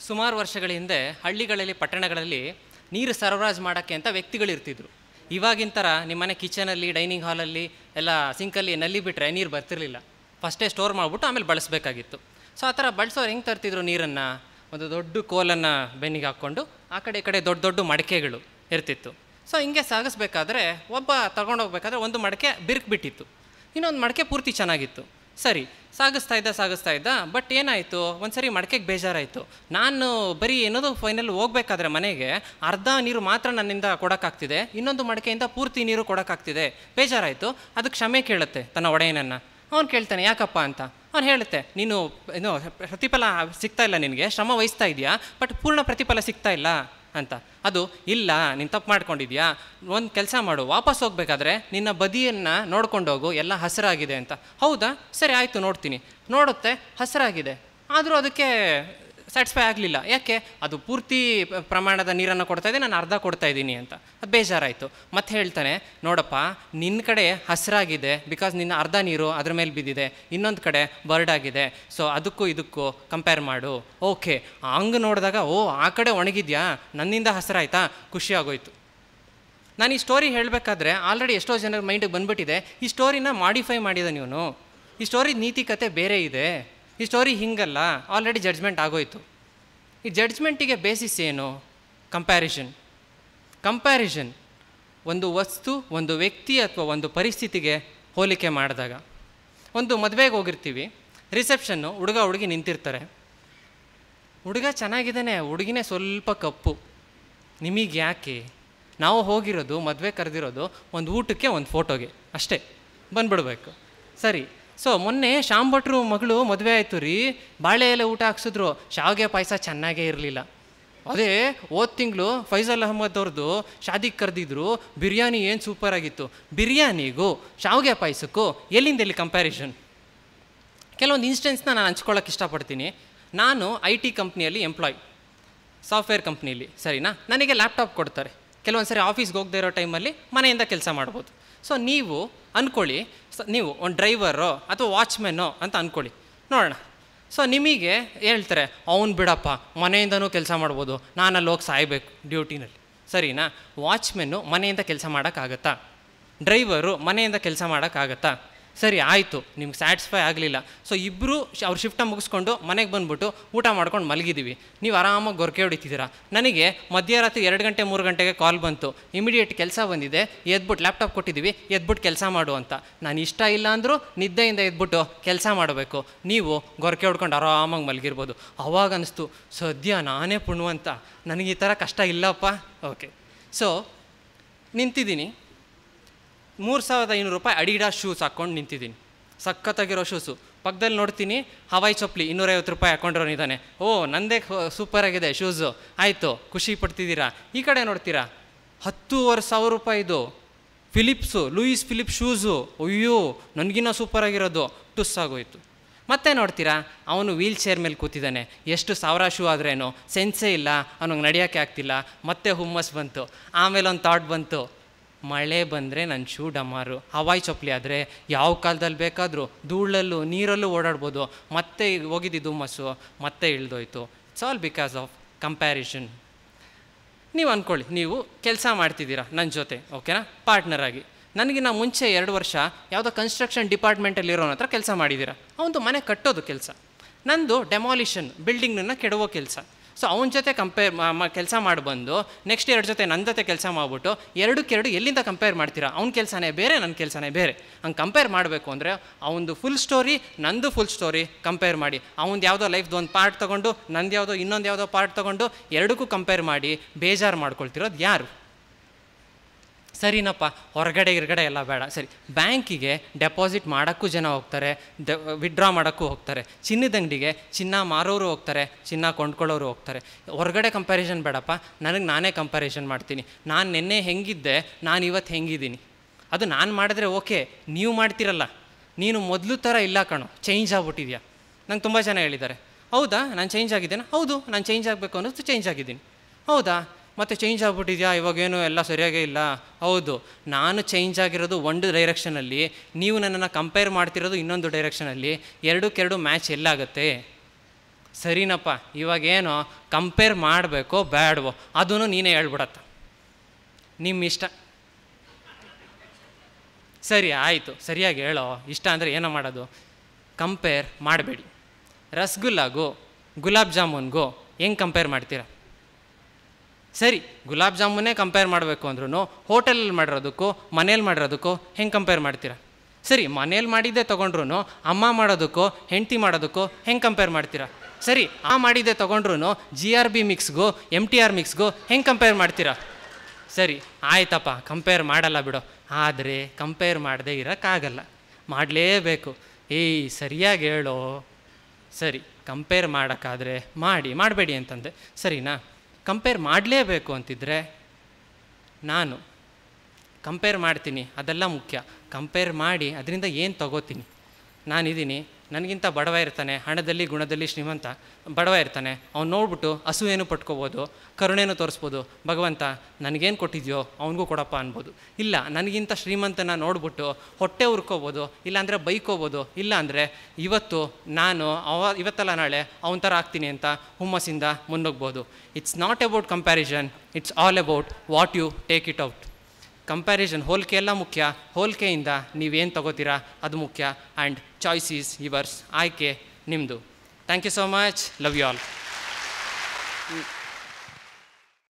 ಸುಮಾರು ವರ್ಷಗಳ ಹಿಂದೆ ಹಳ್ಳಿಗಳಲ್ಲಿ ಪಟ್ಟಣಗಳಲ್ಲಿ ನೀರು ಸರಬರಾಜು ಮಾಡೋಕ್ಕೆ ಅಂತ ವ್ಯಕ್ತಿಗಳಿರ್ತಿದ್ರು ಇವಾಗಿನ ಥರ ನಿಮ್ಮನೆ ಕಿಚನಲ್ಲಿ ಡೈನಿಂಗ್ ಹಾಲಲ್ಲಿ ಎಲ್ಲ ಸಿಂಕಲ್ಲಿ ನಲ್ಲಿ ಬಿಟ್ಟರೆ ನೀರು ಬರ್ತಿರ್ಲಿಲ್ಲ ಫಸ್ಟೇ ಸ್ಟೋರ್ ಮಾಡಿಬಿಟ್ಟು ಆಮೇಲೆ ಬಳಸಬೇಕಾಗಿತ್ತು ಸೊ ಆ ಥರ ಬಳಸೋರು ಹೆಂಗೆ ತರ್ತಿದ್ರು ನೀರನ್ನು ಒಂದು ದೊಡ್ಡ ಕೋಲನ್ನು ಬೆನ್ನಿಗೆ ಹಾಕ್ಕೊಂಡು ಆ ಕಡೆ ಈ ಕಡೆ ದೊಡ್ಡ ದೊಡ್ಡ ಮಡಿಕೆಗಳು ಇರ್ತಿತ್ತು ಸೊ ಹಿಂಗೆ ಸಾಗಿಸ್ಬೇಕಾದ್ರೆ ಒಬ್ಬ ತಗೊಂಡೋಗ್ಬೇಕಾದ್ರೆ ಒಂದು ಮಡಕೆ ಬಿರುಕು ಬಿಟ್ಟಿತ್ತು ಇನ್ನೊಂದು ಮಡಕೆ ಪೂರ್ತಿ ಚೆನ್ನಾಗಿತ್ತು ಸರಿ ಸಾಗಿಸ್ತಾ ಇದ್ದ ಸಾಗಿಸ್ತಾ ಇದ್ದ ಬಟ್ ಏನಾಯಿತು ಒಂದು ಸರಿ ಮಡಕೆಗೆ ಬೇಜಾರಾಯಿತು ನಾನು ಬರೀ ಏನದು ಫೈನಲ್ ಹೋಗ್ಬೇಕಾದ್ರೆ ಮನೆಗೆ ಅರ್ಧ ನೀರು ಮಾತ್ರ ನನ್ನಿಂದ ಕೊಡೋಕ್ಕಾಗ್ತಿದೆ ಇನ್ನೊಂದು ಮಡಕೆಯಿಂದ ಪೂರ್ತಿ ನೀರು ಕೊಡೋಕ್ಕಾಗ್ತಿದೆ ಬೇಜಾರಾಯಿತು ಅದಕ್ಕೆ ಕ್ಷಮೆ ಕೇಳುತ್ತೆ ತನ್ನ ಒಡೆಯನನ್ನು ಅವ್ನು ಕೇಳ್ತಾನೆ ಯಾಕಪ್ಪ ಅಂತ ಅವ್ನು ಹೇಳುತ್ತೆ ನೀನು ಏನು ಪ್ರತಿಫಲ ಸಿಗ್ತಾ ಇಲ್ಲ ನಿನಗೆ ಶ್ರಮ ವಹಿಸ್ತಾ ಇದೆಯಾ ಬಟ್ ಪೂರ್ಣ ಪ್ರತಿಫಲ ಸಿಗ್ತಾ ಇಲ್ಲ ಅಂತ ಅದು ಇಲ್ಲ ನೀನು ತಪ್ಪು ಮಾಡ್ಕೊಂಡಿದ್ಯಾ ಒಂದು ಕೆಲಸ ಮಾಡು ವಾಪಸ್ ಹೋಗ್ಬೇಕಾದ್ರೆ ನಿನ್ನ ಬದಿಯನ್ನು ನೋಡ್ಕೊಂಡೋಗು ಎಲ್ಲ ಹಸಿರಾಗಿದೆ ಅಂತ ಹೌದಾ ಸರಿ ಆಯಿತು ನೋಡ್ತೀನಿ ನೋಡುತ್ತೆ ಹಸಿರಾಗಿದೆ ಆದರೂ ಅದಕ್ಕೆ ಸ್ಯಾಟಿಸ್ಫೈ ಆಗಲಿಲ್ಲ ಯಾಕೆ ಅದು ಪೂರ್ತಿ ಪ- ಪ್ರಮಾಣದ ನೀರನ್ನು ಕೊಡ್ತಾ ಇದೆ ನಾನು ಅರ್ಧ ಕೊಡ್ತಾ ಇದ್ದೀನಿ ಅಂತ ಅದು ಬೇಜಾರಾಯಿತು ಮತ್ತೆ ಹೇಳ್ತಾನೆ ನೋಡಪ್ಪ ನಿನ್ನ ಕಡೆ ಹಸಿರಾಗಿದೆ ಬಿಕಾಸ್ ನಿನ್ನ ಅರ್ಧ ನೀರು ಅದ್ರ ಮೇಲೆ ಬಿದ್ದಿದೆ ಇನ್ನೊಂದು ಕಡೆ ಬರ್ಡ್ ಆಗಿದೆ ಸೊ ಅದಕ್ಕೂ ಇದಕ್ಕೂ ಕಂಪೇರ್ ಮಾಡು ಓಕೆ ಹಂಗೆ ನೋಡಿದಾಗ ಓ ಆ ಕಡೆ ಒಣಗಿದ್ಯಾ ನನ್ನಿಂದ ಹಸಿರಾಯ್ತಾ ಖುಷಿ ಆಗೋಯ್ತು ನಾನು ಈ ಸ್ಟೋರಿ ಹೇಳಬೇಕಾದ್ರೆ ಆಲ್ರೆಡಿ ಎಷ್ಟೋ ಜನರ ಮೈಂಡಿಗೆ ಬಂದ್ಬಿಟ್ಟಿದೆ ಈ ಸ್ಟೋರಿನ ಮಾಡಿಫೈ ಮಾಡಿದ ನೀವು ಈ ಸ್ಟೋರಿ ನೀತಿಕತೆ ಬೇರೆ ಇದೆ ಈ ಸ್ಟೋರಿ ಹಿಂಗಲ್ಲ ಆಲ್ರೆಡಿ ಜಡ್ಜ್ಮೆಂಟ್ ಆಗೋಯ್ತು ಈ ಜಡ್ಜ್ಮೆಂಟಿಗೆ ಬೇಸಿಸ್ ಏನು ಕಂಪ್ಯಾರಿಷನ್ ಕಂಪ್ಯಾರಿಷನ್ ಒಂದು ವಸ್ತು ಒಂದು ವ್ಯಕ್ತಿ ಅಥವಾ ಒಂದು ಪರಿಸ್ಥಿತಿಗೆ ಹೋಲಿಕೆ ಮಾಡಿದಾಗ ಒಂದು ಮದುವೆಗೆ ಹೋಗಿರ್ತೀವಿ ರಿಸೆಪ್ಷನ್ನು ಹುಡುಗ ಹುಡುಗಿ ನಿಂತಿರ್ತಾರೆ ಹುಡುಗ ಚೆನ್ನಾಗಿದ್ದಾನೆ ಹುಡುಗಿನೇ ಸ್ವಲ್ಪ ಕಪ್ಪು ನಿಮಗೆ ಯಾಕೆ ನಾವು ಹೋಗಿರೋದು ಮದುವೆ ಕರೆದಿರೋದು ಒಂದು ಊಟಕ್ಕೆ ಒಂದು ಫೋಟೋಗೆ ಅಷ್ಟೇ ಬಂದ್ಬಿಡ್ಬೇಕು ಸರಿ ಸೊ ಮೊನ್ನೆ ಶ್ಯಾಮ್ ಭಟ್ರು ಮಗಳು ಮದುವೆ ಆಯಿತು ರೀ ಬಾಳೆ ಎಲೆ ಊಟ ಹಾಕ್ಸಿದ್ರು ಶಾವಿಗೆ ಪಾಯಸ ಚೆನ್ನಾಗೇ ಇರಲಿಲ್ಲ ಅದೇ ಹೋದ ತಿಂಗಳು ಫೈಜಲ್ ಅಹಮದ್ ಅವ್ರದ್ದು ಶಾದಿಗೆ ಕರೆದಿದ್ರು ಬಿರಿಯಾನಿ ಏನು ಸೂಪರ್ ಆಗಿತ್ತು ಬಿರಿಯಾನಿಗೂ ಶಾವಿಗೆ ಪಾಯಸಕ್ಕೂ ಎಲ್ಲಿಂದ ಎಲ್ಲಿ ಕಂಪ್ಯಾರಿಷನ್ ಕೆಲವೊಂದು ಇನ್ಸ್ಟೆನ್ಸ್ನ ನಾನು ಹಂಚ್ಕೊಳ್ಳೋಕೆ ಇಷ್ಟಪಡ್ತೀನಿ ನಾನು ಐ ಟಿ ಕಂಪ್ನಿಯಲ್ಲಿ ಎಂಪ್ಲಾಯ್ ಸಾಫ್ಟ್ವೇರ್ ಕಂಪ್ನಿಲಿ ಸರಿನಾ ನನಗೆ ಲ್ಯಾಪ್ಟಾಪ್ ಕೊಡ್ತಾರೆ ಕೆಲವೊಂದು ಸರಿ ಆಫೀಸ್ಗೆ ಹೋಗದೇ ಇರೋ ಟೈಮಲ್ಲಿ ಮನೆಯಿಂದ ಕೆಲಸ ಮಾಡ್ಬೋದು ಸೊ ನೀವು ಅಂದ್ಕೊಳ್ಳಿ ಸ ನೀವು ಒಂದು ಡ್ರೈವರೋ ಅಥವಾ ವಾಚ್ಮೆನ್ನೋ ಅಂತ ಅಂದ್ಕೊಳ್ಳಿ ನೋಡೋಣ ಸೊ ನಿಮಗೆ ಹೇಳ್ತಾರೆ ಅವ್ನು ಬಿಡಪ್ಪ ಮನೆಯಿಂದನೂ ಕೆಲಸ ಮಾಡ್ಬೋದು ನಾನು ಅಲ್ಲಿ ಹೋಗಿ ಸಾಯ್ಬೇಕು ಡ್ಯೂಟಿನಲ್ಲಿ ಸರಿನಾ ವಾಚ್ಮೆನ್ನು ಮನೆಯಿಂದ ಕೆಲಸ ಮಾಡೋಕ್ಕಾಗತ್ತಾ ಡ್ರೈವರು ಮನೆಯಿಂದ ಕೆಲಸ ಮಾಡೋಕ್ಕಾಗತ್ತಾ ಸರಿ ಆಯಿತು ನಿಮ್ಗೆ ಸ್ಯಾಟಿಸ್ಫೈ ಆಗಲಿಲ್ಲ ಸೊ ಇಬ್ಬರು ಅವ್ರ ಶಿಫ್ಟ ಮುಗಿಸ್ಕೊಂಡು ಮನೆಗೆ ಬಂದುಬಿಟ್ಟು ಊಟ ಮಾಡ್ಕೊಂಡು ಮಲಗಿದ್ದೀವಿ ನೀವು ಆರಾಮಾಗಿ ಗೊರಕೆ ಹೊಡಿತಿದ್ದೀರಾ ನನಗೆ ಮಧ್ಯರಾತ್ರಿ ಎರಡು ಗಂಟೆ ಮೂರು ಗಂಟೆಗೆ ಕಾಲ್ ಬಂತು ಇಮಿಡಿಯೇಟ್ ಕೆಲಸ ಬಂದಿದೆ ಎದ್ಬಿಟ್ಟು ಲ್ಯಾಪ್ಟಾಪ್ ಕೊಟ್ಟಿದ್ದೀವಿ ಎದ್ಬಿಟ್ಟು ಕೆಲಸ ಮಾಡು ಅಂತ ನಾನು ಇಷ್ಟ ಇಲ್ಲ ಅಂದರೂ ನಿದ್ದೆಯಿಂದ ಎದ್ಬಿಟ್ಟು ಕೆಲಸ ಮಾಡಬೇಕು ನೀವು ಗೊರಕೆ ಹೊಡ್ಕೊಂಡು ಆರಾಮಾಗಿ ಮಲಗಿರ್ಬೋದು ಅವಾಗ ಅನಿಸ್ತು ಸದ್ಯ ನಾನೇ ಪುಣ್ವಂತ ನನಗೆ ಈ ಥರ ಕಷ್ಟ ಇಲ್ಲಪ್ಪ ಓಕೆ ಸೊ ನಿಂತಿದ್ದೀನಿ ಮೂರು ಸಾವಿರದ ಐನೂರು ರೂಪಾಯಿ ಅಡಿಡಾಸ್ ಶೂಸ್ ಹಾಕ್ಕೊಂಡು ನಿಂತಿದ್ದೀನಿ ಸಖತ್ತಾಗಿರೋ ಶೂಸು ಪಕ್ಕದಲ್ಲಿ ನೋಡ್ತೀನಿ ಹವಾಯಿ ಚಪ್ಪಲಿ ಇನ್ನೂರೈವತ್ತು ರೂಪಾಯಿ ಹಾಕ್ಕೊಂಡಿರೋನಿದ್ದಾನೆ ಓ ನಂದೇ ಸೂಪರ್ ಆಗಿದೆ ಶೂಸು ಆಯಿತು ಖುಷಿ ಪಡ್ತಿದ್ದೀರಾ ಈ ಕಡೆ ನೋಡ್ತೀರಾ ಹತ್ತೂವರೆ ಸಾವಿರ ರೂಪಾಯಿದು ಫಿಲಿಪ್ಸು ಲೂಯಿಸ್ ಫಿಲಿಪ್ ಶೂಸು ಅಯ್ಯೋ ನನಗಿನ್ನ ಸೂಪರ್ ಆಗಿರೋದು ಟುಸ್ ಆಗೋಯ್ತು ಮತ್ತೆ ನೋಡ್ತೀರಾ ಅವನು ವೀಲ್ ಚೇರ್ ಮೇಲೆ ಕೂತಿದ್ದಾನೆ ಎಷ್ಟು ಸಾವಿರ ಶೂ ಆದ್ರೇನು ಸೆನ್ಸೇ ಇಲ್ಲ ಅವನಿಗೆ ನಡೆಯೋಕ್ಕೆ ಆಗ್ತಿಲ್ಲ ಮತ್ತೆ ಹುಮ್ಮಸ್ ಬಂತು ಆಮೇಲೆ ಒಂದು ಥಾಟ್ ಬಂತು ಮಳೆ ಬಂದರೆ ನನ್ನ ಶೂ ಡಮಾರು ಹವಾಯಿ ಚಪ್ಪಲಿ ಆದರೆ ಯಾವ ಕಾಲದಲ್ಲಿ ಬೇಕಾದರೂ ಧೂಳಲ್ಲೂ ನೀರಲ್ಲೂ ಓಡಾಡ್ಬೋದು ಮತ್ತೆ ಹೋಗಿದ್ದು ಹುಮ್ಮಸ್ಸು ಮತ್ತೆ ಇಳ್ದೋಯ್ತು it's all because of comparison ನೀವು ಅಂದ್ಕೊಳ್ಳಿ ನೀವು ಕೆಲಸ ಮಾಡ್ತಿದ್ದೀರಾ ನನ್ನ ಜೊತೆ ಓಕೆನಾ ಪಾರ್ಟ್ನರ್ ಆಗಿ ನನಗಿನ್ನ ಮುಂಚೆ ಎರಡು ವರ್ಷ ಯಾವುದೋ ಕನ್ಸ್ಟ್ರಕ್ಷನ್ ಡಿಪಾರ್ಟ್ಮೆಂಟಲ್ಲಿರೋನ ಹತ್ರ ಕೆಲಸ ಮಾಡಿದ್ದೀರಾ ಅವನದು ಮನೆ ಕಟ್ಟೋದು ಕೆಲಸ ನಂದು ಡೆಮಾಲಿಷನ್ ಬಿಲ್ಡಿಂಗ್ನನ್ನು ಕೆಡವೋ ಕೆಲಸ ಸೊ ಅವನ ಜೊತೆ ಕಂಪೇರ್ ಕೆಲಸ ಮಾಡಿ ಬಂದು ನೆಕ್ಸ್ಟ್ ಎರಡು ಜೊತೆ ನನ್ನ ಜೊತೆ ಕೆಲಸ ಮಾಡಿಬಿಟ್ಟು ಎರಡಕ್ಕೆರಡು ಎಲ್ಲಿಂದ ಕಂಪೇರ್ ಮಾಡ್ತೀರಾ ಅವ್ನ ಕೆಲಸನೇ ಬೇರೆ ನನ್ನ ಕೆಲಸನೇ ಬೇರೆ ಹಂಗೆ ಕಂಪೇರ್ ಮಾಡಬೇಕು ಅಂದರೆ ಅವನದು ಫುಲ್ ಸ್ಟೋರಿ ನಂದು ಫುಲ್ ಸ್ಟೋರಿ ಕಂಪೇರ್ ಮಾಡಿ ಅವನದು ಯಾವುದೋ ಲೈಫ್ದು ಒಂದು ಪಾರ್ಟ್ ತೊಗೊಂಡು ನಂದು ಯಾವುದೋ ಇನ್ನೊಂದು ಯಾವುದೋ ಪಾರ್ಟ್ ತೊಗೊಂಡು ಎರಡಕ್ಕೂ ಕಂಪೇರ್ ಮಾಡಿ ಬೇಜಾರು ಮಾಡ್ಕೊಳ್ತಿರೋದು ಯಾರು ಸರಿನಪ್ಪ ಹೊರಗಡೆ ಗಿರ್ಗಡೆ ಎಲ್ಲ ಬೇಡ ಸರಿ ಬ್ಯಾಂಕಿಗೆ ಡೆಪಾಸಿಟ್ ಮಾಡೋಕ್ಕೂ ಜನ ಹೋಗ್ತಾರೆ ದ ವಿಡ್ರಾ ಮಾಡೋಕ್ಕೂ ಹೋಗ್ತಾರೆ ಚಿನ್ನದ ಅಂಗಡಿಗೆ ಚಿನ್ನ ಮಾರೋರು ಹೋಗ್ತಾರೆ ಚಿನ್ನ ಕೊಂಡ್ಕೊಳ್ಳೋರು ಹೋಗ್ತಾರೆ ಹೊರಗಡೆ ಕಂಪ್ಯಾರಿಸನ್ ಬೇಡಪ್ಪ ನನಗೆ ನಾನೇ ಕಂಪ್ಯಾರಿಸನ್ ಮಾಡ್ತೀನಿ ನಾನು ನಿನ್ನೆ ಹೆಂಗಿದ್ದೆ ನಾನು ಇವತ್ತು ಹೆಂಗಿದ್ದೀನಿ ಅದು ನಾನು ಮಾಡಿದ್ರೆ ಓಕೆ ನೀವು ಮಾಡ್ತೀರಲ್ಲ ನೀನು ಮೊದಲು ಥರ ಇಲ್ಲ ಕಣೋ ಚೇಂಜ್ ಆಗ್ಬಿಟ್ಟಿದ್ಯಾ ನಂಗೆ ತುಂಬ ಜನ ಹೇಳಿದ್ದಾರೆ ಹೌದಾ ನಾನು ಚೇಂಜ್ ಆಗಿದ್ದೇನೆ ಹೌದು ನಾನು ಚೇಂಜ್ ಆಗಬೇಕು ಅನ್ನೋದು ಚೇಂಜ್ ಆಗಿದ್ದೀನಿ ಹೌದಾ ಮತ್ತೆ ಚೇಂಜ್ ಆಗ್ಬಿಟ್ಟಿದ್ಯಾ ಇವಾಗೇನು ಎಲ್ಲ ಸರಿಯಾಗೇ ಇಲ್ಲ ಹೌದು ನಾನು ಚೇಂಜ್ ಆಗಿರೋದು ಒಂದು ಡೈರೆಕ್ಷನಲ್ಲಿ ನೀವು ನನ್ನನ್ನು ಕಂಪೇರ್ ಮಾಡ್ತಿರೋದು ಇನ್ನೊಂದು ಡೈರೆಕ್ಷನಲ್ಲಿ ಎರಡಕ್ಕೆರಡು ಮ್ಯಾಚ್ ಎಲ್ಲಾಗುತ್ತೆ ಸರಿನಪ್ಪ ಇವಾಗೇನೋ ಕಂಪೇರ್ ಮಾಡಬೇಕೋ ಬೇಡವೋ ಅದೂ ನೀನೇ ಹೇಳ್ಬಿಡತ್ತ ನಿಮ್ಮ ಇಷ್ಟ ಸರಿ ಆಯಿತು ಸರಿಯಾಗಿ ಹೇಳೋ ಇಷ್ಟ ಅಂದರೆ ಏನೋ ಮಾಡೋದು ಕಂಪೇರ್ ಮಾಡಬೇಡಿ ರಸಗುಲ್ಲಾಗೂ ಗುಲಾಬ್ ಜಾಮೂನ್ಗೂ ಹೆಂಗೆ ಕಂಪೇರ್ ಮಾಡ್ತೀರಾ ಸರಿ ಗುಲಾಬ್ ಜಾಮೂನೇ ಕಂಪೇರ್ ಮಾಡಬೇಕು ಅಂದ್ರೂ ಹೋಟೆಲಲ್ಲಿ ಮಾಡಿರೋದಕ್ಕೂ ಮನೇಲಿ ಮಾಡಿರೋದಕ್ಕೂ ಹೆಂಗೆ ಕಂಪೇರ್ ಮಾಡ್ತೀರಾ ಸರಿ ಮನೇಲಿ ಮಾಡಿದ್ದೆ ತೊಗೊಂಡ್ರು ಅಮ್ಮ ಮಾಡೋದಕ್ಕೂ ಹೆಂಡ್ತಿ ಮಾಡೋದಕ್ಕೂ ಹೆಂಗೆ ಕಂಪೇರ್ ಮಾಡ್ತೀರಾ ಸರಿ ಆ ಮಾಡಿದ್ದೆ ತೊಗೊಂಡ್ರು ಜಿ ಆರ್ ಬಿ ಮಿಕ್ಸ್ಗೂ ಎಮ್ ಟಿ ಆರ್ ಮಿಕ್ಸ್ಗೂ ಹೆಂಗೆ ಕಂಪೇರ್ ಮಾಡ್ತೀರಾ ಸರಿ ಆಯ್ತಪ್ಪ ಕಂಪೇರ್ ಮಾಡಲ್ಲ ಬಿಡು ಆದರೆ ಕಂಪೇರ್ ಮಾಡದೇ ಇರೋಕ್ಕಾಗಲ್ಲ ಮಾಡಲೇಬೇಕು ಏಯ್ ಸರಿಯಾಗಿ ಹೇಳೋ ಸರಿ ಕಂಪೇರ್ ಮಾಡೋಕ್ಕಾದರೆ ಮಾಡಿ ಮಾಡಬೇಡಿ ಅಂತಂದೆ ಸರಿನಾ ಕಂಪೇರ್ ಮಾಡಲೇಬೇಕು ಅಂತಿದ್ರೆ ನಾನು ಕಂಪೇರ್ ಮಾಡ್ತೀನಿ ಅದೆಲ್ಲ ಮುಖ್ಯ ಕಂಪೇರ್ ಮಾಡಿ ಅದರಿಂದ ಏನು ತಗೋತೀನಿ ನಾನಿದ್ದೀನಿ ನನಗಿಂತ ಬಡವ ಇರ್ತಾನೆ ಹಣದಲ್ಲಿ ಗುಣದಲ್ಲಿ ಶ್ರೀಮಂತ ಬಡವ ಇರ್ತಾನೆ ಅವ್ನು ನೋಡ್ಬಿಟ್ಟು ಹಸುವೇನು ಪಟ್ಕೋಬೋದು ಕರುಣೆನೂ ತೋರಿಸ್ಬೋದು ಭಗವಂತ ನನಗೇನು ಕೊಟ್ಟಿದ್ಯೋ ಅವನಿಗೂ ಕೊಡಪ್ಪ ಅನ್ಬೋದು ಇಲ್ಲ ನನಗಿಂತ ಶ್ರೀಮಂತನ ನೋಡ್ಬಿಟ್ಟು ಹೊಟ್ಟೆ ಉರ್ಕೋಬೋದು ಇಲ್ಲಾಂದರೆ ಬೈಕೋಬೋದು ಇಲ್ಲಾಂದರೆ ಇವತ್ತು ನಾನು ಅವ ಇವತ್ತಲ್ಲ ನಾಳೆ ಅವನ ಥರ ಆಗ್ತೀನಿ ಅಂತ ಹುಮ್ಮಸ್ಸಿಂದ ಮುನ್ನೋಗ್ಬೋದು it's not about comparison it's all about what you take it out comparison ಹೋಲಿಕೆ ಎಲ್ಲ ಮುಖ್ಯ ಹೋಲಿಕೆಯಿಂದ ನೀವೇನು ತಗೋತೀರಾ ಅದು ಮುಖ್ಯ ಆ್ಯಂಡ್ ಚಾಯ್ಸ್ ಈಸ್ ಯುವರ್ಸ್ ಆಯ್ಕೆ ನಿಮ್ಮದು thank you so much love you all